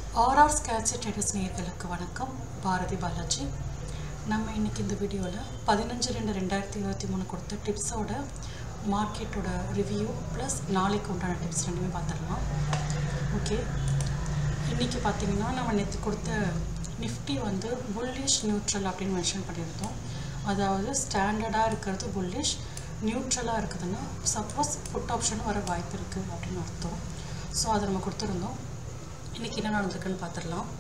RR ஸ்கேட்சி traders நேயர்களுக்கு வணக்கம் பாரதி பாலாஜி நம்ம இன்னைக்கு இந்த வீடியோவில் பதினஞ்சு ரெண்டு ரெண்டாயிரத்தி இருபத்தி மூணு கொடுத்த டிப்ஸோட மார்க்கெட்டோட ரிவ்யூ ப்ளஸ் நாளைக்கு உண்டான டிப்ஸ் ரெண்டுமே பார்த்துடலாம் ஓகே இன்றைக்கி பார்த்தீங்கன்னா நம்ம நேற்று கொடுத்த நிஃப்டி வந்து புல்லிஷ் நியூட்ரல் அப்படின்னு மென்ஷன் பண்ணியிருந்தோம் அதாவது ஸ்டாண்டர்டாக இருக்கிறது புல்லிஷ் நியூட்ரலாக இருக்குதுன்னா சப்போஸ் புட் ஆப்ஷன் வர வாய்ப்பு இருக்குது அப்படின்னு அர்த்தம் ஸோ அதை நம்ம கொடுத்துருந்தோம் இன்றைக்கி என்ன நடந்திருக்குன்னு பார்த்துடலாம்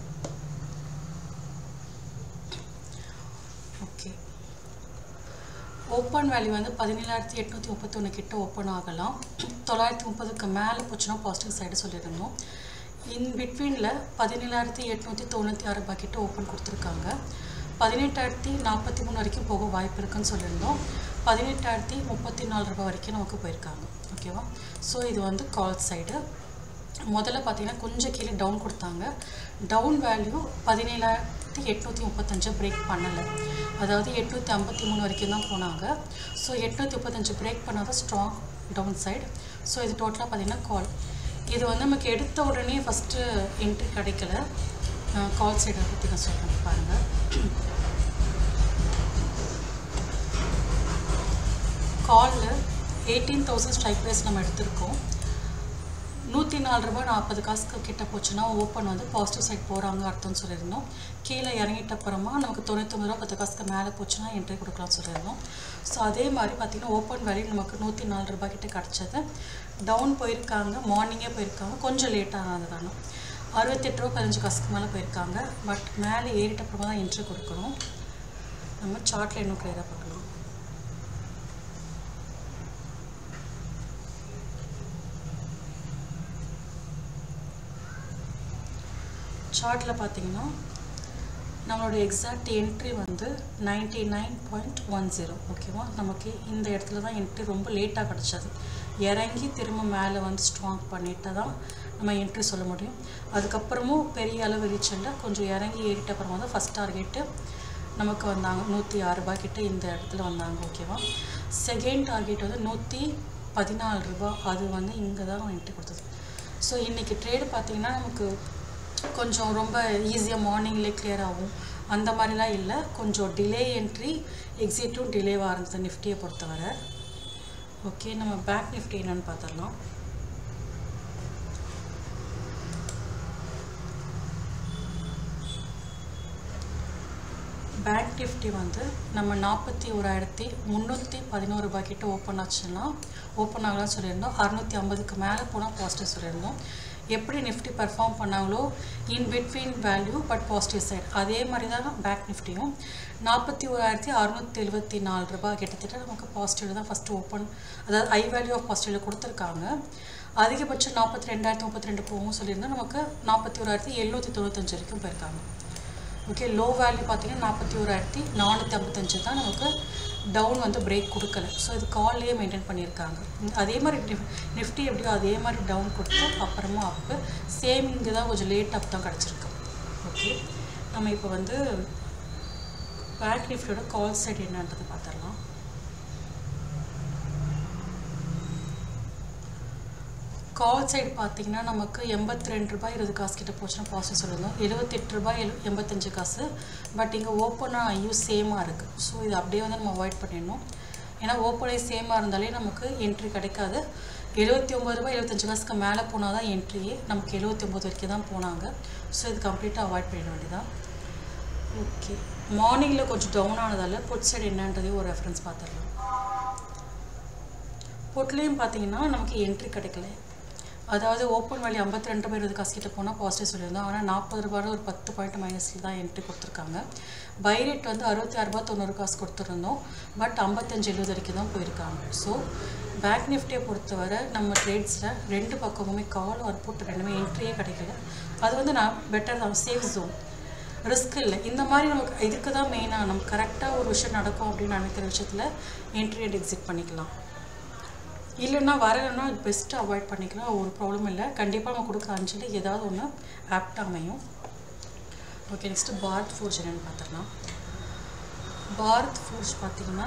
ஓகே ஓப்பன் வேல்யூ வந்து பதினேழாயிரத்தி எட்நூற்றி முப்பத்தொன்று கிட்ட ஓப்பன் ஆகலாம் தொள்ளாயிரத்தி முப்பதுக்கு மேலே போச்சுன்னா பாசிட்டிவ் சைடு சொல்லியிருந்தோம் இன் பிட்வீனில் பதினேழாயிரத்தி எட்நூற்றி தொண்ணூற்றி ஆறு ரூபாய் கிட்ட ஓப்பன் கொடுத்துருக்காங்க பதினெட்டாயிரத்தி நாற்பத்தி மூணு வரைக்கும் போக வாய்ப்பு இருக்குன்னு சொல்லியிருந்தோம் பதினெட்டாயிரத்தி முப்பத்தி நாலு ரூபாய் வரைக்கும் நமக்கு போயிருக்காங்க ஓகேவா ஸோ இது வந்து கால் சைடு முதல்ல பார்த்தீங்கன்னா கொஞ்சம் கீழே டவுன் கொடுத்தாங்க டவுன் வேல்யூ பதினேழாயிரத்தி எட்நூற்றி முப்பத்தஞ்சு பிரேக் பண்ணலை அதாவது எட்நூற்றி ஐம்பத்தி மூணு வரைக்கும் தான் போனாங்க ஸோ எட்நூற்றி முப்பத்தஞ்சு பிரேக் பண்ணாதான் ஸ்ட்ராங் டவுன் சைடு ஸோ இது டோட்டலாக பார்த்தீங்கன்னா கால் இது வந்து நமக்கு எடுத்த உடனே ஃபஸ்ட்டு என்ட்ரி கிடைக்கல கால் சைடை பற்றி நான் சொல்கிறேன் பாருங்கள் காலில் எயிட்டீன் தௌசண்ட் ஸ்ட்ரைக் ப்ரைஸ் நம்ம எடுத்திருக்கோம் நூற்றி நாலு ரூபாய் நாற்பது காசுக்கு கிட்ட போச்சுன்னா ஓப்பன் வந்து பாசிட்டிவ் சைட் போகிறாங்க அர்த்தம்னு சொல்லியிருந்தோம் கீழே இறங்கிட்ட அப்புறமா நமக்கு தொண்ணூத்தொம்பது ரூபா பத்து காசுக்கு மேலே போச்சுன்னா என்ட்ரி கொடுக்கலாம்னு சொல்லியிருந்தோம் ஸோ அதே மாதிரி பார்த்திங்கன்னா ஓப்பன் வேல்யூ நமக்கு நூற்றி நாலு ரூபாய் கிட்ட கிடச்சது டவுன் போயிருக்காங்க மார்னிங்கே போயிருக்காங்க கொஞ்சம் லேட்டாக ஆனதுதானே அறுபத்தெட்டு ரூபா பதினஞ்சு காசுக்கு மேலே போயிருக்காங்க பட் மேலே ஏறிட்ட அப்புறமா தான் என்ட்ரி கொடுக்கணும் நம்ம சார்ட்டில் இன்னும் கிளியராக பார்க்கலாம் சார்ட்டில் பார்த்தீங்கன்னா நம்மளோட எக்ஸாக்ட் என்ட்ரி வந்து ninety nine point one zero ஓகேவா நமக்கு இந்த இடத்துல தான் என்ட்ரி ரொம்ப லேட்டாக கிடச்சது இறங்கி திரும்ப மேலே வந்து ஸ்ட்ராங் பண்ணிட்டு தான் நம்ம என்ட்ரி சொல்ல முடியும் அதுக்கப்புறமும் பெரிய அளவு ரீச்சலில் கொஞ்சம் இறங்கி ஏறிட்ட அப்புறமா தான் ஃபஸ்ட் டார்கெட்டு நமக்கு வந்தாங்க நூற்றி ஆறு ரூபாய் கிட்ட இந்த இடத்துல வந்தாங்க ஓகேவா செகண்ட் டார்கெட் வந்து நூற்றி பதினாலு ரூபா அது வந்து இங்கே தான் என்ட்ரி கொடுத்தது ஸோ இன்றைக்கி ட்ரேடு பார்த்திங்கன்னா நமக்கு கொஞ்சம் ரொம்ப ஈஸியாக மார்னிங்லேயே கிளியர் ஆகும் அந்த மாதிரிலாம் இல்லை கொஞ்சம் டிலே என்ட்ரி எக்ஸிட்டும் டிலேவாக இருந்தது நிஃப்டியை பொறுத்தவரை ஓகே நம்ம பேக் நிஃப்டி என்னென்னு பார்த்துடலாம் பேங்க் நிஃப்டி வந்து நம்ம நாற்பத்தி ஓராயிரத்தி முந்நூற்றி பதினோரு ரூபாய் கிட்ட ஓப்பன் ஆச்சுன்னா ஓப்பன் ஆகலாம்னு சொல்லியிருந்தோம் அறநூற்றி ஐம்பதுக்கு மேலே போனால் பாசிட்டிவ் சொல்லியிருந்தோம் எப்படி நிஃப்டி பர்ஃபார்ம் பண்ணாங்களோ in between value but positive side அதே மாதிரி தான் பேக் நிஃப்டியும் நாற்பத்தி ஓராயிரத்தி அறுநூற்றி எழுபத்தி நாலு ரூபாய் கிட்டத்தட்ட நமக்கு பாசிட்டிவ் தான் ஃபஸ்ட்டு ஓப்பன் அதாவது ஐ வேல்யூ ஆஃப் பாசிட்டிவில் கொடுத்துருக்காங்க அதிகபட்சம் நாற்பத்தி ரெண்டாயிரத்தி முப்பத்தி ரெண்டு போகும் சொல்லியிருந்தோம் நமக்கு நாற்பத்தி ஓராயிரத்தி எழுநூற்றி தொண்ணூத்தஞ்சு வரைக்கும் போயிருக்காங்க ஓகே லோ வேல்யூ பார்த்தீங்கன்னா நாற்பத்தி ஓராயிரத்தி நானூற்றி ஐம்பத்தஞ்சு தான் நமக்கு டவுன் வந்து பிரேக் கொடுக்கல ஸோ இது கால்லையே மெயின்டைன் பண்ணியிருக்காங்க அதே மாதிரி நிஃப்டி எப்படியோ அதே மாதிரி டவுன் கொடுத்து அப்புறமா அப்பு சேம் இங்கே தான் கொஞ்சம் லேட் அப் தான் கிடச்சிருக்கு ஓகே நம்ம இப்போ வந்து பேங்க் நிஃப்டியோட கால் சைட் என்னன்றது பார்த்துடலாம் கால் சைடு பார்த்தீங்கன்னா நமக்கு எண்பத்தி ரெண்டு ரூபாய் இருபது காசு கிட்ட போச்சுன்னா பாசிட்டிவ் சொல்லியிருந்தோம் எழுபத்தெட்டு ரூபாய் எழு எண்பத்தஞ்சு காசு பட் இங்கே ஓப்பனாக ஐயூ சேமாக இருக்குது ஸோ இது அப்படியே வந்து நம்ம அவாய்ட் பண்ணிடணும் ஏன்னா ஓப்பனே சேமாக இருந்தாலே நமக்கு என்ட்ரி கிடைக்காது எழுபத்தி ஒம்பது ரூபாய் எழுபத்தஞ்சு காசுக்கு மேலே போனால் தான் என்ட்ரியே நமக்கு எழுபத்தி ஒம்பது வரைக்கும் தான் போனாங்க ஸோ இது கம்ப்ளீட்டாக அவாய்ட் பண்ணிட வேண்டியதான் ஓகே மார்னிங்கில் கொஞ்சம் டவுன் ஆனதால் புட் சைடு என்னன்றதையும் ஒரு ரெஃபரன்ஸ் பார்த்துடலாம் பொட்லேயும் பார்த்தீங்கன்னா நமக்கு என்ட்ரி கிடைக்கல அதாவது ஓப்பன் வேல்யூ ஐம்பத்தி ரெண்டு ரூபாய் இருபது காசு கிட்ட போனால் பாசிட்டிவ் சொல்லியிருந்தோம் ஆனால் நாற்பது ரூபாயில் ஒரு பத்து பாயிண்ட் மைனஸில் தான் என்ட்ரி கொடுத்துருக்காங்க பை ரேட் வந்து அறுபத்தி ஆறு ரூபா தொண்ணூறு காசு கொடுத்துருந்தோம் பட் ஐம்பத்தஞ்சு எழுபது வரைக்கும் தான் போயிருக்காங்க ஸோ பேக் நிஃப்டியை பொறுத்தவரை நம்ம ட்ரேட்ஸில் ரெண்டு பக்கமுமே கால் ஒரு புட் ரெண்டுமே என்ட்ரியே கிடைக்கல அது வந்து நான் பெட்டர் தான் சேஃப் ஜோன் ரிஸ்க் இல்லை இந்த மாதிரி நமக்கு இதுக்கு தான் மெயினாக நம்ம கரெக்டாக ஒரு விஷயம் நடக்கும் அப்படின்னு நினைக்கிற விஷயத்தில் என்ட்ரி அண்ட் எக்ஸிட் பண்ணிக்கலாம் இல்லைன்னா வரலைன்னா பெஸ்ட்டு அவாய்ட் பண்ணிக்கலாம் ஒரு ப்ராப்ளம் இல்லை கண்டிப்பாக நம்ம கொடுக்க அஞ்சில் ஏதாவது ஒன்று ஆப்டாக அமையும் ஓகே நெக்ஸ்ட்டு பாரத் ஃபோர்ஜ் என்னென்னு பார்த்துடலாம் பாரத் ஃபோர்ஜ் பார்த்திங்கன்னா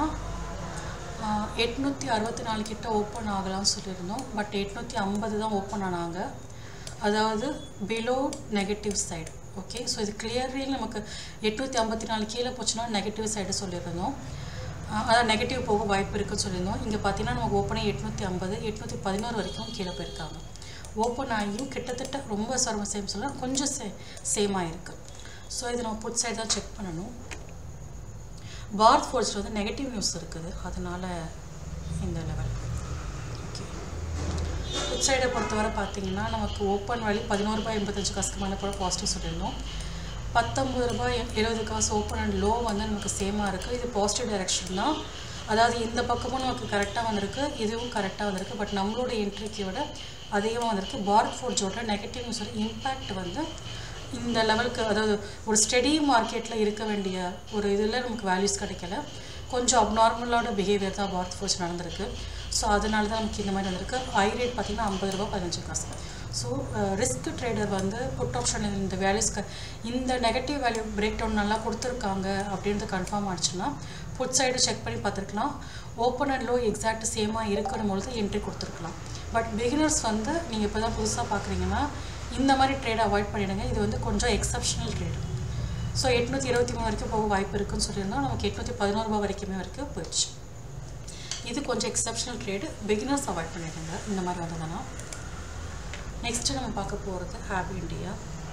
எட்நூற்றி அறுபத்தி நாலு கிட்ட ஓப்பன் ஆகலாம்னு சொல்லியிருந்தோம் பட் எட்நூற்றி ஐம்பது தான் ஓப்பன் ஆனாங்க அதாவது below negative side okay so இது கிளியர்லி நமக்கு எட்நூற்றி ஐம்பத்தி நாலு கீழே போச்சுன்னா நெகட்டிவ் சைடு சொல்லியிருந்தோம் அஹ் அதான் நெகட்டிவ் போக வாய்ப்பு இருக்குன்னு சொல்லியிருந்தோம் இங்கே பார்த்தீங்கன்னா நமக்கு ஓப்பனாக எட்நூற்றி ஐம்பது எட்நூற்றி பதினோரு வரைக்கும் கீழே போயிருக்காங்க ஓப்பன் ஆகியும் கிட்டத்தட்ட ரொம்ப சர்வ சேம் சொல்ல கொஞ்சம் சே சேமாக இருக்குது ஸோ இது நம்ம புட் சைடு தான் செக் பண்ணணும் பாரத் ஃபோர்ஸில் வந்து நெகட்டிவ் நியூஸ் இருக்குது அதனால இந்த லெவல் ஓகே புட் சைடை பொறுத்தவரை பார்த்தீங்கன்னா நமக்கு ஓப்பன் வேல்யூ பதினோரு ரூபாய் எண்பத்தஞ்சு காசுக்கு மேலே கூட பாசிட்டிவ் சொல்லியிருந்தோம் பத்தொம்பது ரூபாய் இருபது காசு ஓப்பன் அண்ட் லோ வந்து நமக்கு சேமாக இருக்குது இது பாசிட்டிவ் டைரெக்ஷன் தான் அதாவது இந்த பக்கமும் நமக்கு கரெக்டாக வந்திருக்கு இதுவும் கரெக்டாக வந்திருக்கு பட் நம்மளோட என்ட்ரிக்கு விட அதிகமாக வந்திருக்கு பாரத் ஃபோர்ஜோட நெகட்டிவ் நியூஸோட இம்பேக்ட் வந்து இந்த லெவலுக்கு அதாவது ஒரு ஸ்டெடி மார்க்கெட்டில் இருக்க வேண்டிய ஒரு இதில் நமக்கு வேல்யூஸ் கிடைக்கல கொஞ்சம் அப்நார்மலோட பிஹேவியர் தான் பாரத் ஃபோர்ஸ் நடந்திருக்கு ஸோ அதனால தான் நமக்கு இந்த மாதிரி வந்திருக்கு ஐ ரேட் பார்த்திங்கன்னா ஐம்பது ரூபா பதினஞ்சு காசு ஸோ ரிஸ்க் ட்ரேடர் வந்து புட் ஆப்ஷன் இந்த வேல்யூஸ்க்கு இந்த நெகட்டிவ் வேல்யூ பிரேக் டவுன் நல்லா கொடுத்துருக்காங்க அப்படின்றது கன்ஃபார்ம் ஆச்சுன்னா புட் சைடு செக் பண்ணி பார்த்துருக்கலாம் ஓப்பன் அண்ட் லோ எக்ஸாக்ட் சேமாக இருக்கணும் பொழுது என்ட்ரி கொடுத்துருக்கலாம் பட் பிகினர்ஸ் வந்து நீங்கள் இப்போ தான் புதுசாக பார்க்குறீங்கன்னா இந்த மாதிரி ட்ரேடை அவாய்ட் பண்ணிடுங்க இது வந்து கொஞ்சம் எக்ஸப்ஷனல் ட்ரேடு ஸோ எட்நூற்றி இருபத்தி மூணு வரைக்கும் போக வாய்ப்பு இருக்குன்னு சொல்லியிருந்தோம் நமக்கு எட்நூற்றி பதினோரு ரூபா வரைக்குமே வரைக்கும் போயிடுச்சு இது கொஞ்சம் எக்ஸப்ஷனல் ட்ரேடு பிகினர்ஸ் அவாய்ட் பண்ணிடுங்க இந்த மாதிரி வந்ததுன்னா நெக்ஸ்ட்டு நம்ம பார்க்க போகிறது ஹாப்பி இண்டியா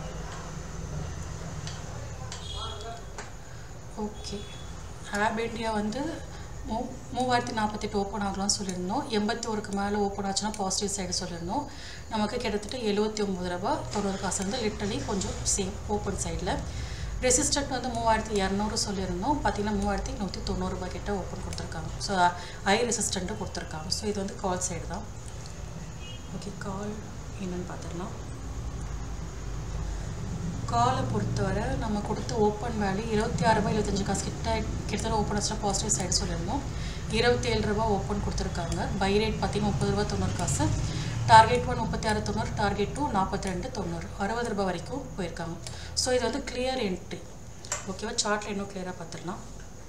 ஓகே ஹாப் இண்டியா வந்து மூ மூவாயிரத்தி நாற்பத்தெட்டு ஓப்பன் ஆகலாம்னு சொல்லியிருந்தோம் எண்பத்தி ஒருக்கு மேலே ஓப்பன் ஆச்சுன்னா பாசிட்டிவ் சைடு சொல்லியிருந்தோம் நமக்கு கிட்டத்தட்ட எழுபத்தி ஒம்பது ரூபா தொண்ணூறு காசு வந்து லிட்டரலி கொஞ்சம் சேம் ஓப்பன் சைடில் ரெசிஸ்டன்ட் வந்து மூவாயிரத்தி இரநூறு சொல்லியிருந்தோம் பார்த்தீங்கன்னா மூவாயிரத்தி நூற்றி தொண்ணூறுபா கிட்ட ஓப்பன் கொடுத்துருக்காங்க ஸோ ஐ ரெசிஸ்டண்ட்டும் கொடுத்துருக்காங்க ஸோ இது வந்து கால் சைடு தான் ஓகே கால் என்னன்னு பார்த்துடலாம் காலை பொறுத்தவரை நம்ம கொடுத்த ஓப்பன் வேல்யூ இருபத்தி ஆறு ரூபாய் இருபத்தஞ்சு காசு கிட்ட கிட்டத்தட்ட ஓப்பன் ஆச்சுன்னா பாசிட்டிவ் சைடு சொல்லியிருந்தோம் இருபத்தி ஏழு ரூபா ஓப்பன் கொடுத்துருக்காங்க பை ரேட் பார்த்தீங்கன்னா முப்பது ரூபா தொண்ணூறு காசு டார்கெட் ஒன் முப்பத்தி ஆறு தொண்ணூறு டார்கெட் டூ நாற்பத்தி ரெண்டு தொண்ணூறு அறுபது ரூபாய் வரைக்கும் போயிருக்காங்க ஸோ இது வந்து கிளியர் என்ட்ரி ஓகேவா சார்ட்டில் இன்னும் கிளியராக பார்த்துடலாம்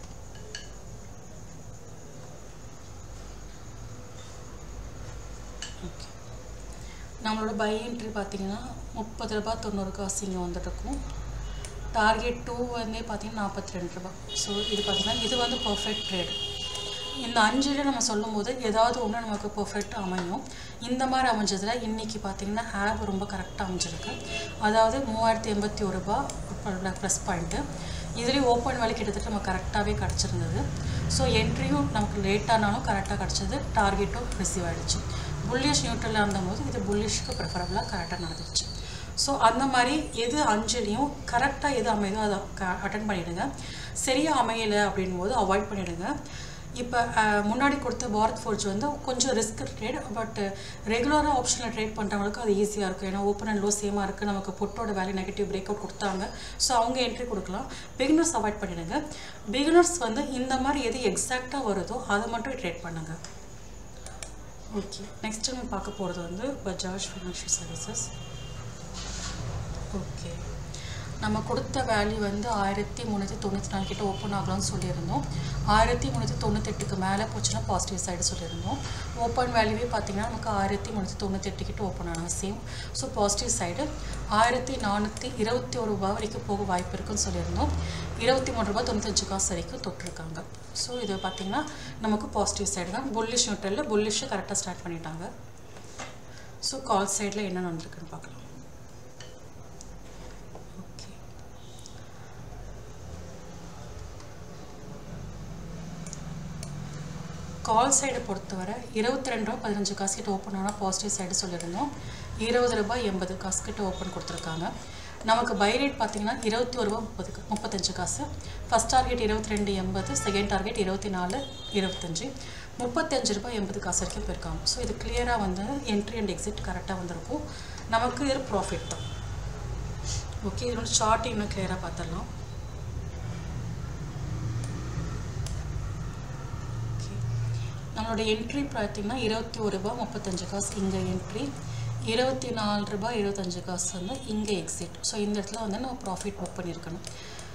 ஓகே நம்மளோட பை என்ட்ரி பார்த்தீங்கன்னா முப்பது ரூபாய் தொண்ணூறு காசு இங்கே வந்துட்டுருக்கும் டார்கெட் டூ வந்து பார்த்தீங்கன்னா நாற்பத்தி ரெண்டு ரூபாய் ஸோ இது பார்த்தீங்கன்னா இது வந்து பர்ஃபெக்ட் ட்ரேடு இந்த அஞ்சில் நம்ம சொல்லும்போது ஏதாவது ஒன்று நமக்கு பர்ஃபெக்ட் அமையும் இந்த மாதிரி அமைஞ்சதில் இன்றைக்கி பார்த்தீங்கன்னா ஆப் ரொம்ப கரெக்டாக அமைஞ்சிருக்கு அதாவது மூவாயிரத்தி எண்பத்தி ஒரு ரூபா ப்ளஸ் பாயிண்ட்டு இதுலேயும் ஓப்பன் வேலை கிட்டத்தட்ட நம்ம கரெக்டாகவே கிடச்சிருந்தது ஸோ என்ட்ரியும் நமக்கு லேட்டானாலும் கரெக்டாக கிடச்சது டார்கெட்டும் ரிசீவ் ஆகிடுச்சு புல்லிஷ் நியூட்ரலாக இருந்தபோது இது புல்லிஷ்க்கு ப்ரிஃபரபுளாக கரெக்டாக நடந்துருச்சு ஸோ அந்த மாதிரி எது அஞ்சுலையும் கரெக்டாக எது அமையுதோ அதை அட்டன் பண்ணிவிடுங்க சரியாக அமையலை அப்படின் போது அவாய்ட் பண்ணிவிடுங்க இப்போ முன்னாடி கொடுத்த பாரத் ஃபோர்ஜ் வந்து கொஞ்சம் ரிஸ்க் ட்ரேட் பட் ரெகுலராக ஆப்ஷனில் ட்ரேட் பண்ணுறவங்களுக்கு அது ஈஸியாக இருக்கும் ஏன்னா ஓப்பன் அண்ட் லோ சேமாக இருக்குது நமக்கு பொட்டோட வேல்யூ நெகட்டிவ் பிரேக் அவுட் கொடுத்தாங்க ஸோ அவங்க என்ட்ரி கொடுக்கலாம் பிகினர்ஸ் அவாய்ட் பண்ணிடுங்க பிகினர்ஸ் வந்து இந்த மாதிரி எது எக்ஸாக்டாக வருதோ அதை மட்டும் ட்ரேட் பண்ணுங்கள் ஓகே நெக்ஸ்ட் நம்ம பார்க்க போகிறது வந்து பஜாஜ் ஃபைனான்ஷியல் சர்வீசஸ் ஓகே நம்ம கொடுத்த வேல்யூ வந்து ஆயிரத்தி முந்நூற்றி தொண்ணூற்றி நாலு கிட்ட ஓப்பன் ஆகலாம்னு சொல்லியிருந்தோம் ஆயிரத்தி முந்நூற்றி தொண்ணூத்தெட்டுக்கு மேலே போச்சுன்னா பாசிட்டிவ் சைடு சொல்லியிருந்தோம் ஓப்பன் வேல்யூவே பார்த்தீங்கன்னா நமக்கு ஆயிரத்தி முந்நூற்றி தொண்ணூத்தெட்டு கிட்ட ஓப்பன் ஆனாங்க சேம் ஸோ பாசிட்டிவ் சைடு ஆயிரத்தி நானூற்றி இருபத்தி ஒரு ரூபா வரைக்கும் போக வாய்ப்பு இருக்குன்னு சொல்லியிருந்தோம் இருபத்தி மூணு ரூபா தொண்ணூத்தஞ்சு காசு வரைக்கும் தொட்டிருக்காங்க ஸோ இது பார்த்திங்கன்னா நமக்கு பாசிட்டிவ் சைடு தான் புல்லிஷ் நியூட்ரலில் புல்லிஷ் கரெக்டாக ஸ்டார்ட் பண்ணிட்டாங்க ஸோ கால் சைடில் என்ன நடந்திருக்குன்னு பார்க்கலாம் ஓகே கால் சைடை பொறுத்தவரை இருபத்தி ரெண்டு ரூபா பதினஞ்சு காசு கிட்ட ஓப்பன் ஆனால் பாசிட்டிவ் சைடு சொல்லியிருந்தோம் இருபது ரூபாய் எண்பது காசு கிட்ட ஓப்பன் கொடுத்துருக்காங்க நமக்கு பை ரேட் பார்த்தீங்கன்னா இருபத்தி ஒரு ரூபா முப்பது முப்பத்தஞ்சு காசு ஃபஸ்ட் டார்கெட் இருபத்தி ரெண்டு எண்பது செகண்ட் டார்கெட் இருபத்தி நாலு இருபத்தஞ்சு முப்பத்தஞ்சு ரூபாய் எண்பது காசு வரைக்கும் போயிருக்காங்க ஸோ இது கிளியராக வந்து என்ட்ரி அண்ட் எக்ஸிட் கரெக்டாக வந்திருக்கும் நமக்கு இது ப்ராஃபிட் தான் ஓகே இதோட சார்ட் இன்னும் கிளியராக பார்த்துடலாம் ஓகே நம்மளோட என்ட்ரி பார்த்தீங்கன்னா இருபத்தி ஒரு ரூபா முப்பத்தஞ்சு காசு இங்கே என்ட்ரி இருபத்தி நாலு ரூபாய் இருபத்தஞ்சு காசு வந்து இங்கே எக்ஸிட் ஸோ இந்த இடத்துல வந்து நம்ம ப்ராஃபிட் புக் பண்ணியிருக்கணும்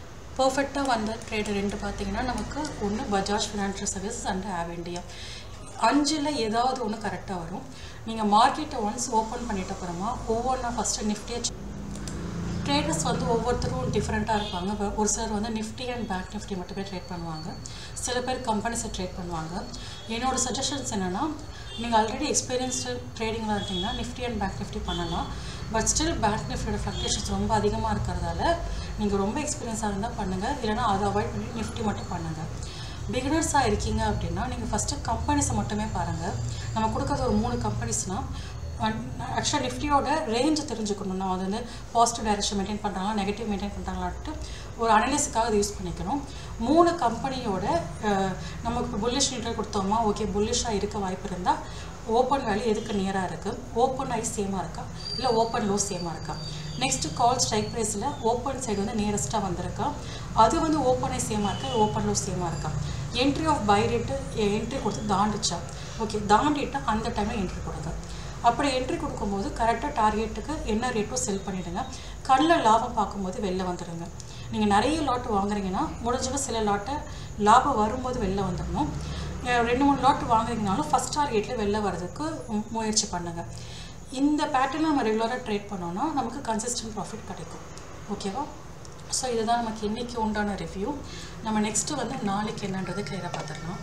பர்ஃபெக்டாக வந்த ட்ரேடு ரெண்டு பார்த்தீங்கன்னா நமக்கு ஒன்று பஜாஜ் ஃபினான்ஷியல் சர்வீசஸ் அண்ட் ஆவ் இண்டியா அஞ்சில் ஏதாவது ஒன்று கரெக்டாக வரும் நீங்கள் மார்க்கெட்டை ஒன்ஸ் ஓப்பன் பண்ணிட்ட அப்புறமா ஒவ்வொன்றா ஃபஸ்ட்டு நிஃப்டியை ட்ரேடர்ஸ் வந்து ஒவ்வொருத்தரும் டிஃப்ரெண்ட்டாக இருப்பாங்க இப்ப ஒரு சிலர் வந்து நிஃப்டி அண்ட் பேங்க் நிஃப்டி மட்டுமே ட்ரேட் பண்ணுவாங்க சில பேர் கம்பெனிஸை ட்ரேட் பண்ணுவாங்க என்னோட சஜஷன்ஸ் என்னென்னா நீங்கள் ஆல்ரெடி எக்ஸ்பீரியன்ஸ்டு ட்ரேடிங்கில் இருந்தீங்கன்னா நிஃப்டி அண்ட் பேங்க் நிஃப்டி பண்ணலாம் பட் ஸ்டில் பேங்க் நிஃப்டியோட ஃப்ளக்டேஷன்ஸ் ரொம்ப அதிகமாக இருக்கிறதால நீங்கள் ரொம்ப எக்ஸ்பீரியன்ஸாக இருந்தால் பண்ணுங்கள் இல்லைனா அதை அவாய்ட் பண்ணி நிஃப்டி மட்டும் பண்ணுங்கள் பிகினர்ஸாக இருக்கீங்க அப்படின்னா நீங்கள் ஃபஸ்ட்டு கம்பெனிஸை மட்டுமே பாருங்கள் நம்ம கொடுக்குறது ஒரு மூணு கம்பெனிஸ்னால் ஆக்சுவலாக நிஃப்டியோட ரேஞ்சை தெரிஞ்சுக்கணும் நான் அது வந்து பாசிட்டிவ் டைரக்ஷன் மெயின்டைன் பண்ணுறாங்களா நெகட்டிவ் மெயின்டைன் பண்ணுறாங்களான்ட்டு ஒரு அனலிஸுக்காக அதை யூஸ் பண்ணிக்கணும் மூணு கம்பெனியோட அஹ், நமக்கு இப்போ புல்லிஷ் நியூட்ரல் கொடுத்தோமா ஓகே புல்லிஷாக இருக்க வாய்ப்பு இருந்தால் ஓப்பன் வேல்யூ எதுக்கு நியராக இருக்குது ஓப்பன் ஐ சேமாக இருக்கா இல்லை ஓப்பன் லோ சேமாக இருக்கா நெக்ஸ்ட்டு கால் ஸ்ட்ரைக் ப்ரைஸில் ஓப்பன் சைடு வந்து நியரஸ்ட்டாக வந்திருக்கா அது வந்து ஓப்பன் ஐ சேமாக இருக்கா ஓப்பன் லோ சேமாக இருக்கா entry of buy rate entry கொடுத்து தாண்டிச்சா ஓகே தாண்டிட்டா அந்த டைமில் என்ட்ரி கொடுங்க அப்படி என்ட்ரி கொடுக்கும்போது கரெக்டாக டார்கெட்டுக்கு என்ன ரேட்டோ செல் பண்ணிவிடுங்க கண்ணில் லாபம் பார்க்கும்போது வெளில வந்துடுங்க நீங்கள் நிறைய லாட் வாங்குறீங்கன்னா முடிஞ்சளவு சில லாட்டை லாபம் வரும்போது வெளில வந்துடணும் அஹ் ரெண்டு மூணு லாட் வாங்குறீங்கனாலும் ஃபஸ்ட் டார்கெட்டில் வெளில வர்றதுக்கு மு- முயற்சி பண்ணுங்கள் இந்த பேட்டர்னில் நம்ம ரெகுலராக ட்ரேட் பண்ணோன்னா நமக்கு கன்சிஸ்டன்ட் ப்ராஃபிட் கிடைக்கும் ஓகேவா ஸோ இதுதான் நமக்கு இன்றைக்கி உண்டான ரிவ்யூ நம்ம நெக்ஸ்ட்டு வந்து நாளைக்கு என்னன்றது கிளியராக பார்த்துடலாம்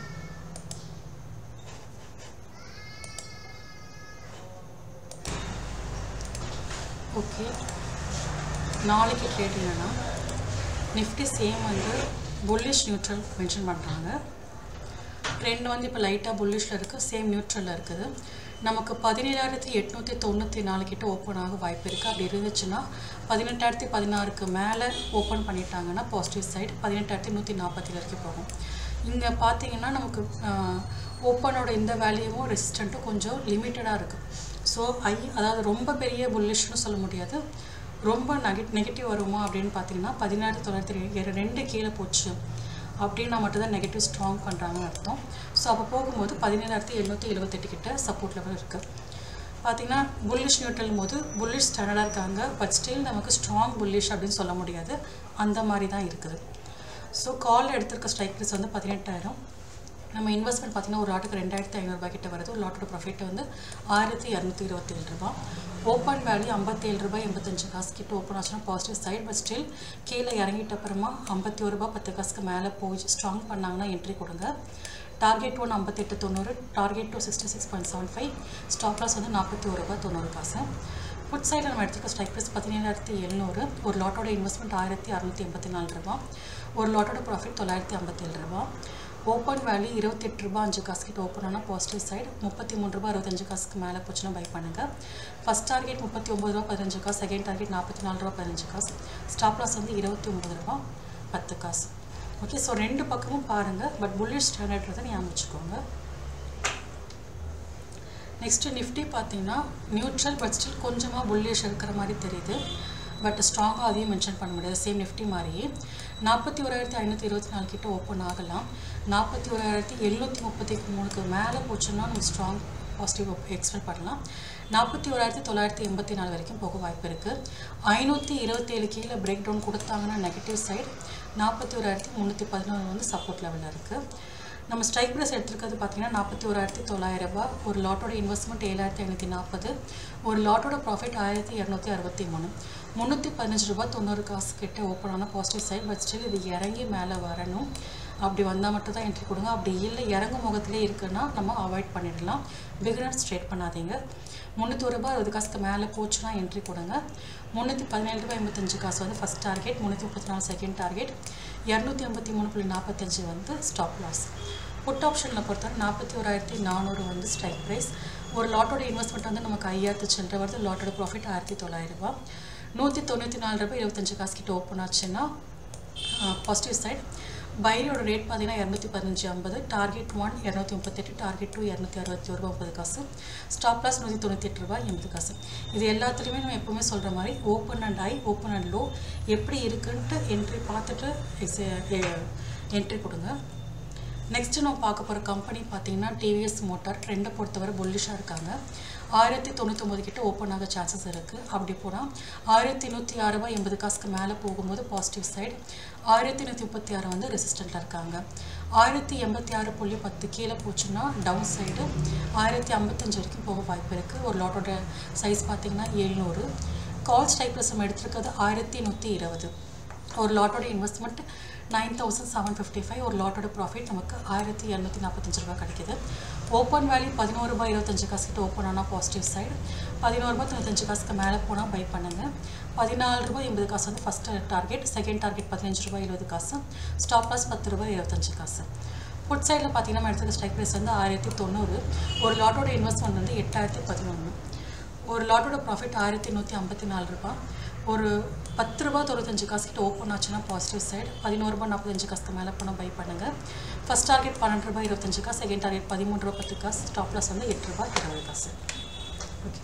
ஓகே நாளைக்கு ட்ரேட் என்னன்னா நிஃப்டி சேம் வந்து புல்லிஷ் நியூட்ரல் மென்ஷன் பண்ணுறாங்க ட்ரெண்ட் வந்து இப்போ லைட்டாக புல்லிஷில் இருக்குது சேம் நியூட்ரலில் இருக்குது நமக்கு பதினேழாயிரத்தி எட்நூற்றி தொண்ணூற்றி நாலு கிட்ட ஓப்பன் ஆக வாய்ப்பு இருக்குது அப்படி இருந்துச்சுன்னா பதினெட்டாயிரத்தி பதினாறுக்கு மேலே ஓப்பன் பண்ணிட்டாங்கன்னா பாசிட்டிவ் சைடு பதினெட்டாயிரத்தி நூற்றி நாற்பத்தி வரைக்கும் போகும் இங்கே பார்த்தீங்கன்னா நமக்கு ஓப்பனோட இந்த வேல்யூவும் ரெசிஸ்டண்ட்டும் கொஞ்சம் லிமிட்டடாக இருக்குது ஸோ ஐ அதாவது ரொம்ப பெரிய புல்லிஷ்னு சொல்ல முடியாது ரொம்ப நெகட் நெகட்டிவ் வருமா அப்படின்னு பார்த்தீங்கன்னா பதினாயிரத்தி தொள்ளாயிரத்தி ரெண்டு கீழே போச்சு அப்படின்னா மட்டும்தான் நெகட்டிவ் ஸ்ட்ராங் பண்ணுறாங்கன்னு அர்த்தம் ஸோ அப்போ போகும்போது பதினேழாயிரத்தி எழுநூற்றி எழுபத்தெட்டு கிட்ட சப்போர்ட் லெவல் இருக்குது பார்த்தீங்கன்னா புல்லிஷ் நியூட்ரல் போது புல்லிஷ் ஸ்டாண்டர்டாக இருக்காங்க பட் ஸ்டில் நமக்கு ஸ்ட்ராங் புல்லிஷ் அப்படின்னு சொல்ல முடியாது அந்த மாதிரி தான் இருக்குது ஸோ கால் எடுத்திருக்க ஸ்ட்ரைக் ப்ரைஸ் வந்து பதினெட்டாயிரம் நம்ம இன்வெஸ்ட்மெண்ட் பார்த்தீங்கன்னா ஒரு லாட்டுக்கு ரெண்டாயிரத்தி ஐநூறுரூபா கிட்ட வருது ஒரு லாட்டோட ப்ராஃபிட் வந்து ஆயிரத்தி இரநூத்தி இருபத்தேழு ரூபா ஓப்பன் வேல்யூ ஐம்பத்தேழு ரூபாய் எண்பத்தஞ்சு காசு கிட்ட ஓப்பன் ஆச்சுன்னா பாசிட்டிவ் சைடு பட் ஸ்டில் கீழே இறங்கிட்ட அப்புறமா ஐம்பத்தி ஒரு ரூபா பத்து காசுக்கு மேலே போய் ஸ்ட்ராங் பண்ணாங்கன்னா என்ட்ரி கொடுங்க டார்கெட் ஒன் ஐம்பத்தெட்டு தொண்ணூறு target two sixty six point seven five stop loss வந்து நாற்பத்தி ஒரு ரூபா தொண்ணூறு காசு ஃபுட் சைடில் நம்ம எடுத்துக்க ஸ்ட்ரைக் ப்ரைஸ் பதினேழாயிரத்தி எழுநூறு ஒரு லாட்டோட இன்வெஸ்ட்மெண்ட் ஆயிரத்தி அறநூற்றி எண்பத்தி நாலு ரூபா ஒரு லாட்டோட ப்ராஃபிட் தொள்ளாயிரத்தி ஐம்பத்தேழு ரூபா ஓப்பன் வேல்யூ இருபத்தெட்டு ரூபா அஞ்சு காசு கிட்ட ஓப்பன் ஆனால் பாசிட்டிவ் சைடு முப்பத்தி மூணு ரூபா அறுபத்தஞ்சு காசுக்கு மேலே போச்சுன்னா பை பண்ணுங்கள் ஃபஸ்ட் டார்கெட் முப்பத்தி ஒம்பது ரூபா பதினஞ்சு காசு செகண்ட் டார்கெட் நாற்பத்தி நாலு ரூபா பதினஞ்சு காசு ஸ்டாப் லாஸ் வந்து இருபத்தி ஒம்பது ரூபா பத்து காசு ஓகே ஸோ ரெண்டு பக்கமும் பாருங்கள் பட் புல்லிஷ் ஸ்டாண்டர்ட் ஞாபகம் வச்சுக்கோங்க நெக்ஸ்ட்டு நிஃப்டி பார்த்தீங்கன்னா நியூட்ரல் பட் ஸ்டில் கொஞ்சமாக புல்லிஷ் இருக்கிற மாதிரி தெரியுது பட் ஸ்ட்ராங்காக அதையும் மென்ஷன் பண்ண முடியாது சேம் நிஃப்டி மாதிரியே நாற்பத்தி ஓராயிரத்தி ஐநூற்றி இருபத்தி நாலு கிட்ட ஓப்பன் ஆகலாம் நாற்பத்தி ஓராயிரத்தி எழுநூற்றி முப்பத்தி மூணுக்கு மேலே போச்சுன்னா நம்ம ஸ்ட்ராங் பாசிட்டிவ் எக்ஸ்பெக்ட் பண்ணலாம் நாற்பத்தி ஓராயிரத்தி தொள்ளாயிரத்தி எண்பத்தி நாலு வரைக்கும் போக வாய்ப்பு இருக்குது ஐநூற்றி இருபத்தேழு கீழே பிரேக் டவுன் கொடுத்தாங்கன்னா நெகட்டிவ் சைடு நாற்பத்தி ஓராயிரத்தி முந்நூற்றி பதினொன்று வந்து சப்போர்ட் லெவலில் இருக்குது நம்ம ஸ்ட்ரைக் ப்ரைஸ் எடுத்துருக்கிறது பார்த்தீங்கன்னா நாற்பத்தி ஓராயிரத்தி தொள்ளாயிரம் ரூபாய் ஒரு லாட்டோட இன்வெஸ்ட்மெண்ட் ஏழாயிரத்தி ஐநூற்றி நாற்பது ஒரு லாட்டோட ப்ராஃபிட் ஆயிரத்தி இரநூத்தி அறுபத்தி மூணு முந்நூற்றி பதினஞ்சு ரூபாய் தொண்ணூறு காசு கிட்ட ஓப்பன் ஆன பாசிட்டிவ் சைட் பட் ஸ்டில் இது இறங்கி மேலே வரணும் அப்படி வந்தால் மட்டும் தான் என்ட்ரி கொடுங்க அப்படி இல்லை இறங்கும் முகத்திலே இருக்குன்னா நம்ம அவாய்ட் பண்ணிடலாம் பிகினர்ஸ் ட்ரேட் பண்ணாதீங்க முந்நூற்றி ரூபாய் அறுபது காசுக்கு மேலே போச்சுன்னா என்ட்ரி கொடுங்க முந்நூற்றி பதினேழு ரூபாய் எண்பத்தஞ்சு காசு வந்து ஃபஸ்ட் டார்கெட் முந்நூற்றி முப்பத்தி நாலு செகண்ட் டார்கெட் இரநூத்தி எண்பத்தி மூணு புள்ளி நாற்பத்தஞ்சு வந்து ஸ்டாப் லாஸ் புட் ஆப்ஷனில் பொறுத்தவரை நாற்பத்தி ஓராயிரத்தி நானூறு வந்து ஸ்ட்ரைக் ப்ரைஸ் ஒரு லாட்டோட இன்வெஸ்ட்மெண்ட் வந்து நமக்கு ஐயாயிரத்து சில்லற வருது லாட்டோட ப்ராஃபிட் ஆயிரத்தி தொள்ளாயிரம் ரூபாய் நூற்றி தொண்ணூற்றி நாலு ரூபாய் இருபத்தஞ்சு காசு கிட்ட ஓப்பன் ஆச்சுன்னா பாசிட்டிவ் சைட் பையோட ரேட் பார்த்தீங்கன்னா இரநூத்தி பதினஞ்சு ஐம்பது டார்கெட் ஒன் இரநூத்தி முப்பத்தெட்டு டார்கெட் டூ இரநூத்தி அறுபத்தி ஒரு ரூபா முப்பது காசு ஸ்டாப் லாஸ் நூற்றி தொண்ணூற்றி எட்டு ரூபாய் எண்பது காசு இது எல்லாத்துலேயுமே நம்ம எப்போவுமே சொல்கிற மாதிரி open and high open and low எப்படி இருக்குன்ட்டு என்ட்ரி பார்த்துட்டு என்ட்ரி கொடுங்க நெக்ஸ்ட்டு நம்ம பார்க்க போகிற கம்பெனி பார்த்தீங்கன்னா டிவிஎஸ் மோட்டார் ட்ரெண்டை பொறுத்தவரை புல்லிஷாக இருக்காங்க ஆயிரத்தி தொண்ணூத்தொம்பது கிட்ட ஓப்பன் ஆக சான்சஸ் இருக்குது அப்படி போனால் ஆயிரத்தி நூற்றி ஆறு ரூபாய் எண்பது காசுக்கு மேலே போகும்போது பாசிட்டிவ் சைடு ஆயிரத்தி நூற்றி முப்பத்தி ஆறு வந்து ரெசிஸ்டண்ட்டாக இருக்காங்க ஆயிரத்தி எண்பத்தி ஆறு புள்ளி பத்து கீழே போச்சுன்னா டவுன் சைடு ஆயிரத்தி ஐம்பத்தஞ்சு வரைக்கும் போக வாய்ப்பு இருக்குது ஒரு லாட்டோட சைஸ் பார்த்தீங்கன்னா எழுநூறு கால்ஸ் டைப்பில் நம்ம எடுத்திருக்கிறது ஆயிரத்தி நூற்றி இருபது ஒரு லாட்டோட investment nine thousand seven fifty five ஒரு லாட்டோட ப்ராஃபிட் நமக்கு ஆயிரத்தி இரநூத்தி நாற்பத்தஞ்சு ரூபாய் கிடைக்குது ஓப்பன் வேல்யூ பதினோரு ரூபாய் இருபத்தஞ்சு காசு கிட்ட ஓப்பன் ஆனால் பாசிட்டிவ் சைடு பதினோரு ரூபாய் தொண்ணூத்தஞ்சு காசுக்கு மேலே போனால் பை பண்ணுங்கள் பதினாலு ரூபாய் எண்பது காசு வந்து ஃபஸ்ட்டு டார்கெட் செகண்ட் டார்கெட் பதினஞ்சு ரூபாய் இருபது காசு ஸ்டாப் லாஸ் பத்து ரூபாய் இருபத்தஞ்சு காசு புட் சைடில் பார்த்தீங்கன்னா நம்ம எடுத்துக்க ஸ்ட்ரைக் ப்ரைஸ் வந்து ஆயிரத்தி தொண்ணூறு ஒரு லாட்டோட இன்வெஸ்ட்மெண்ட் வந்து எட்டாயிரத்தி பதினொன்று ஒரு லாட்டோட ப்ராஃபிட் ஆயிரத்தி நூற்றி ஐம்பத்தி நாலு ரூபாய் ஒரு பத்து ரூபா தொண்ணூத்தஞ்சு காசு கிட்ட ஓப்பன் ஆச்சுன்னா பாசிட்டிவ் சைடு பதினோரு ரூபாய் நாற்பத்தஞ்சு காசுக்கு மேலே போனால் பை பண்ணுங்கள் ஃபஸ்ட் டார்கெட் பன்னெண்டு ரூபாய் இருபத்தஞ்சு காசு செகண்ட் டார்கெட் பதிமூணு ரூபா பத்து காசு ஸ்டாப் லாஸ் வந்து எட்டு ரூபாய் இருபது காசு ஓகே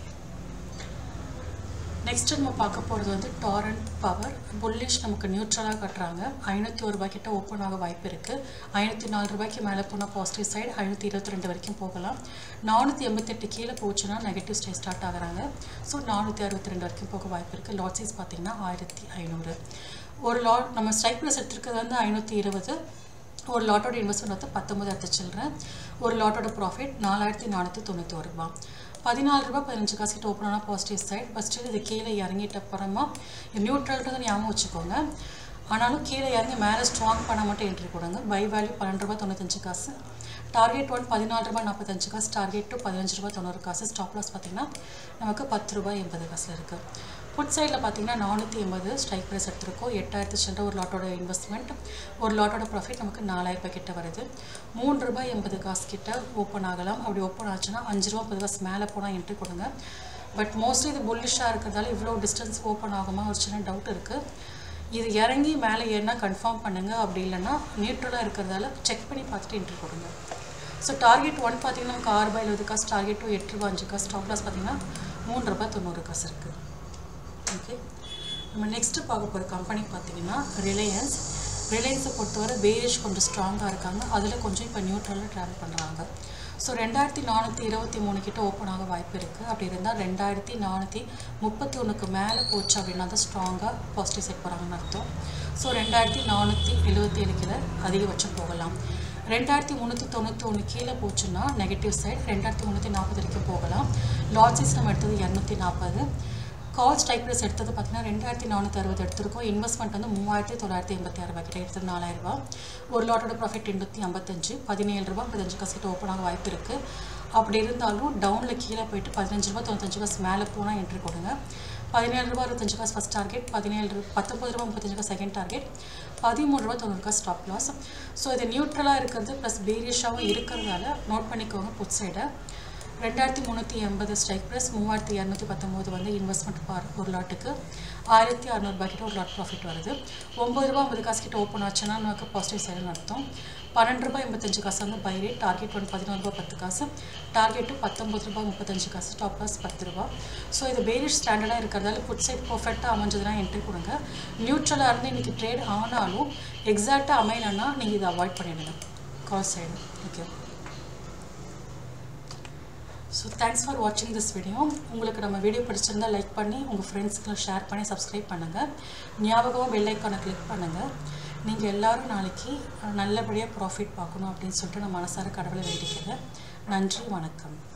நெக்ஸ்ட் நம்ம பார்க்க போகிறது வந்து டாரண்ட் பவர் புல்லிஷ் நமக்கு நியூட்ரலாக கட்டுறாங்க ஐநூற்றி ஒரு ரூபாய் கிட்ட ஓப்பன் ஆக வாய்ப்பு இருக்குது ஐநூற்றி நாலு ரூபாய்க்கு மேலே போனால் பாசிட்டிவ் சைடு ஐநூற்றி இருபத்தி ரெண்டு வரைக்கும் போகலாம் நானூற்றி எண்பத்தெட்டு கீழே போச்சுன்னா நெகட்டிவ் ஸ்டே ஸ்டார்ட் ஆகுறாங்க ஸோ நானூற்றி அறுபத்தி ரெண்டு வரைக்கும் போக வாய்ப்பு இருக்குது லாட் சைஸ் பார்த்தீங்கன்னா ஆயிரத்தி ஐநூறு ஒரு லாட் நம்ம ஸ்ட்ரைக் ப்ரைஸ் எடுத்துருக்கிறது வந்து ஐநூற்றி இருபது ஒரு லாட்டோட இன்வெஸ்ட்மெண்ட் வந்து பத்தொம்பதாயிரத்து சில்லறேன் ஒரு லாட்டோட ப்ராஃபிட் நாலாயிரத்தி நானூற்றி தொண்ணூற்றி ஒரு ரூபா பதினாலு ரூபா பதினஞ்சு காசு கிட்ட ஓப்பன் ஆனால் பாசிட்டிவ் சைட் ஃபஸ்ட்டு இது கீழே இறங்கிட்ட அப்புறமா நியூட்ரல்ன்றதை ஞாபகம் வச்சுக்கோங்க ஆனாலும் கீழே இறங்கி மேலே ஸ்ட்ராங் பண்ண மட்டும் என்ட்ரி கொடுங்க பை வேல்யூ பன்னெண்டு ரூபா தொண்ணூத்தஞ்சு காசு டார்கெட் ஒன் பதினாலு ரூபாய் நாற்பத்தஞ்சு காசு டார்கெட் டூ பதினஞ்சு ரூபாய் தொண்ணூறு காசு ஸ்டாப் லாஸ் பார்த்தீங்கன்னா நமக்கு பத்து ரூபாய் எண்பது காசில் இருக்குது ஃபுட் சைடில் பார்த்தீங்கன்னா நானூற்றி எண்பது ஸ்ட்ரைக் ப்ரைஸ் எடுத்திருக்கோம் எட்டாயிரத்து சில்லற ஒரு லாட்டோட இன்வெஸ்ட்மெண்ட் ஒரு லாட்டோட ப்ராஃபிட் நமக்கு நாலாயிரம் ரூபாய் கிட்ட வருது மூணு ரூபாய் எண்பது காசு கிட்ட ஓப்பன் ஆகலாம் அப்படி ஓப்பன் ஆச்சுன்னா அஞ்சு ரூபா பத்து காசு மேலே போனால் என்ட்ரி கொடுங்க பட் மோஸ்ட்லி இது புல்லிஷாக இருக்கிறதால இவ்வளோ டிஸ்டன்ஸ் ஓப்பன் ஆகுமா ஒரு சின்ன டவுட் இருக்குது இது இறங்கி மேலே ஏறினா கன்ஃபார்ம் பண்ணுங்கள் அப்படி இல்லைன்னா நியூட்ரலாக இருக்கிறதால செக் பண்ணி பார்த்துட்டு என்ட்ரி கொடுங்க ஸோ டார்கெட் ஒன் பார்த்தீங்கன்னா நமக்கு ஆறு ரூபாய் எழுபது காசு டார்கெட் டூ எட்டு ரூபா அஞ்சு காசு ஸ்டாப் லாஸ் பார்த்தீங்கன்னா மூணு ரூபாய் தொண்ணூறு காசு இருக்குது ஓகே நம்ம நெக்ஸ்ட்டு பார்க்க போகிற கம்பெனி பார்த்தீங்கன்னா ரிலையன்ஸ் ரிலையன்ஸை பொறுத்தவரை பேரிஷ் கொஞ்சம் ஸ்ட்ராங்காக இருக்காங்க அதில் கொஞ்சம் இப்போ நியூட்ரலாக ட்ராவல் பண்ணுறாங்க ஸோ ரெண்டாயிரத்தி நானூற்றி இருபத்தி மூணு கிட்ட ஓப்பன் ஆக வாய்ப்பு இருக்குது அப்படி இருந்தால் ரெண்டாயிரத்தி நானூற்றி முப்பத்தி ஒன்றுக்கு மேலே போச்சு அப்படின்னா தான் ஸ்ட்ராங்காக பாசிட்டிவ் செட் போகிறாங்கன்னு அர்த்தம் ஸோ ரெண்டாயிரத்தி நானூற்றி எழுபத்தி ஏழு கிலோ அதிகபட்சம் போகலாம் ரெண்டாயிரத்தி முந்நூற்றி தொண்ணூற்றி ஒன்று கீழே போச்சுன்னா நெகட்டிவ் சைடு ரெண்டாயிரத்தி முந்நூற்றி நாற்பது வரைக்கும் போகலாம் லாட்ஸிஸ் நம்ம எடுத்தது இரநூத்தி நாற்பது கால் ஸ்ட்ரைக் ப்ரைஸ் எடுத்தது பார்த்தீங்கன்னா ரெண்டாயிரத்தி நானூற்றி அறுபது எடுத்திருக்கோம் இன்வெஸ்ட்மெண்ட் வந்து மூவாயிரத்தி தொள்ளாயிரத்தி எண்பத்தி ஆறு ரூபாய் கிட்ட எடுத்தது நாலாயிரம் ரூபாய் ஒரு லாட்டோட ப்ராஃபிட் எண்ணூற்றி ஐம்பத்தஞ்சு பதினேழு ரூபா பதினஞ்சு காசு கிட்ட ஓப்பன் ஆக வாய்ப்பு இருக்குது அப்படி இருந்தாலும் டவுனில் கீழே போயிட்டு பதினஞ்சு ரூபா தொண்ணூத்தஞ்சு காசு மேலே போனால் என்ட்ரி கொடுங்க பதினேழு ரூபா அறுபத்தஞ்சு காசு ஃபஸ்ட் டார்கெட் பதினேழு ரூபா பத்தொம்பது ரூபா முப்பத்தஞ்சு காசு செகண்ட் டார்கெட் பதிமூணு ரூபா தொண்ணூறு காசு ஸ்டாப் லாஸ் ஸோ இது நியூட்ரலாக இருக்கிறது ப்ளஸ் பேரியஸாகவும் இருக்கிறதால நோட் பண்ணிக்கோங்க புட் சைடை ரெண்டாயிரத்தி முந்நூற்றி எண்பது ஸ்ட்ரைக் ப்ரைஸ் மூவாயிரத்தி இரநூத்தி பத்தொம்போது வந்து இன்வெஸ்ட்மெண்ட் பார் ஒரு லாட்டுக்கு ஆயிரத்தி அறநூறுபா கிட்ட ஒரு லாட் ப்ராஃபிட் வருது ஒம்பது ரூபா ஐம்பது காசு கிட்ட ஓப்பன் ஆச்சுன்னா நமக்கு பாசிட்டிவ் சைடுன்னு அர்த்தம் பன்னெண்டு ரூபாய் எண்பத்தஞ்சு காசு வந்து பை ரேட் டார்கெட் ஒன் பதினோரு ரூபா பத்து காசு டார்கெட்டு பத்தொம்பது ரூபா முப்பத்தஞ்சு காசு டாப் லாஸ் பத்து ரூபா ஸோ இது பேரிஷ் ஸ்டாண்டர்டாக இருக்கிறதால புட் சைட் பர்ஃபெக்டாக அமைஞ்சதுன்னா என்ட்ரி கொடுங்க நியூட்ரலாக இருந்து இன்றைக்கி ட்ரேட் ஆனாலும் எக்ஸாக்டாக அமையணும்னா நீங்கள் இதை அவாய்ட் பண்ணிடுங்க call side okay so thanks for வாட்சிங் திஸ் வீடியோ உங்களுக்கு நம்ம வீடியோ பிடிச்சிருந்தா லைக் பண்ணி உங்கள் ஃப்ரெண்ட்ஸ்க்கு ஷேர் பண்ணி சப்ஸ்கிரைப் பண்ணுங்கள் ஞாபகமாக பெல் ஐக்கானை கிளிக் பண்ணுங்கள் நீங்கள் எல்லோரும் நாளைக்கு நல்லபடியாக ப்ராஃபிட் பார்க்கணும் அப்படின்னு சொல்லிட்டு நான் மனசார கடவுளை வேண்டிக்கிறேன் நன்றி வணக்கம்